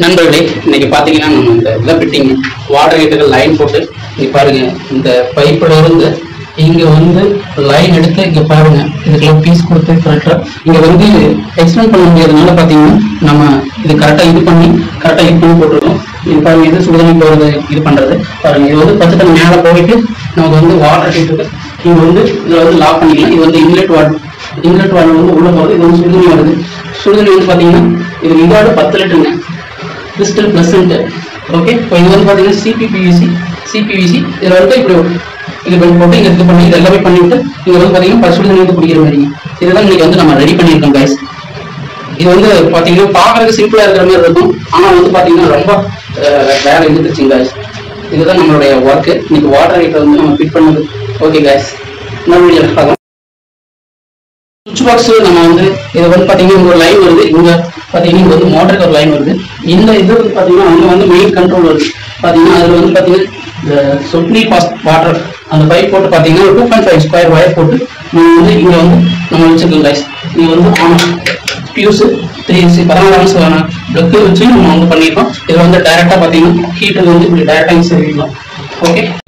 நண்பர்களே இன்னைக்கு பாத்தீங்கன்னா நம்ம இந்த இதில் ஃபிட்டிங் வாட்டர் ஹீட்டருக்கு லைன் போட்டு இங்க பாருங்க இந்த பைப்பில் இருந்து இங்க வந்து லைன் எடுத்து இங்க பாருங்க இதுக்கெல்லாம் பீஸ் கொடுத்து கரெக்டா இங்க வந்து எக்ஸ்பிளைன் பண்ண முடியாதனால பாத்தீங்கன்னா நம்ம இது கரெக்டா இது பண்ணி கரெக்டா இது பண்ணி போட்டுருக்கோம் இது பாருங்க இது சுடுதண்ணி போறது இது பண்றது பாருங்க இது வந்து பச்சை தண்ணி மேல போயிட்டு நமக்கு வந்து வாட்டர் ஹீட்டருக்கு இங்க வந்து இதுல வந்து லாக் பண்ணிக்கலாம் இது வந்து இன்லெட் வாட்டர் இன்லெட் வாட்டர் வந்து உள்ள போகுது இது வந்து சுடுதண்ணி வருது சுடுதண்ணி வந்து பாத்தீங்கன்னா இது இதோட பத்து லிட்டருங்க கிறிஸ்டல் பிளசன்ட் ஓகே இப்போ இது வந்து பார்த்தீங்கன்னா சிபிபிவிசி சிபிவிசி இதில் வந்து இப்படி இது பண்ணி போட்டு இங்கே இது பண்ணி இது எல்லாமே பண்ணிவிட்டு இங்கே வந்து பார்த்தீங்கன்னா பசு தண்ணி வந்து குடிக்கிற மாதிரி இதுதான் இன்னைக்கு வந்து நம்ம ரெடி பண்ணியிருக்கோம் கைஸ் இது வந்து பார்த்தீங்கன்னா பார்க்கறதுக்கு சிம்பிளாக இருக்கிற மாதிரி இருக்கும் ஆனால் வந்து பார்த்தீங்கன்னா ரொம்ப அஹ், வேலை இழுத்துச்சுங்க கைஸ் இதுதான் நம்மளுடைய ஒர்க்கு இன்னைக்கு வாட்டர் ஹீட்டர் வந்து நம்ம ஃபிட் பண்ணது ஓகே கைஸ் இன்னொரு வீடியோ பார்க்கலாம் சுவிட்ச் பாக்ஸ் நம்ம வந்து இது வந்து பாத்தீங்கன்னா இங்க ஒரு லைன் வருது இங்க பாத்தீங்கன்னா இங்க வந்து மோட்டருக்கு ஒரு லைன் வருது இந்த இது வந்து பாத்தீங்கன்னா அங்க வந்து மெயின் கண்ட்ரோல் வருது பாத்தீங்கன்னா அதுல வந்து பாத்தீங்கன்னா இந்த சொட்னி பாஸ்ட் வாட்டர் அந்த பைப் போட்டு பாத்தீங்கன்னா two point five square wire போட்டு நம்ம வந்து இங்க வந்து நம்ம வச்சிருக்கோம் கைஸ் இங்க வந்து ஆன் ஃபியூஸ் த்ரீ பதினாலு ஆன்ஸான பிளக்கு வச்சு நம்ம வந்து பண்ணியிருக்கோம் இதுல வந்து டைரக்டா பாத்தீங்கன்னா ஹீட்டர் வந்து இப்படி டைரக்டா இங்கே ஓகே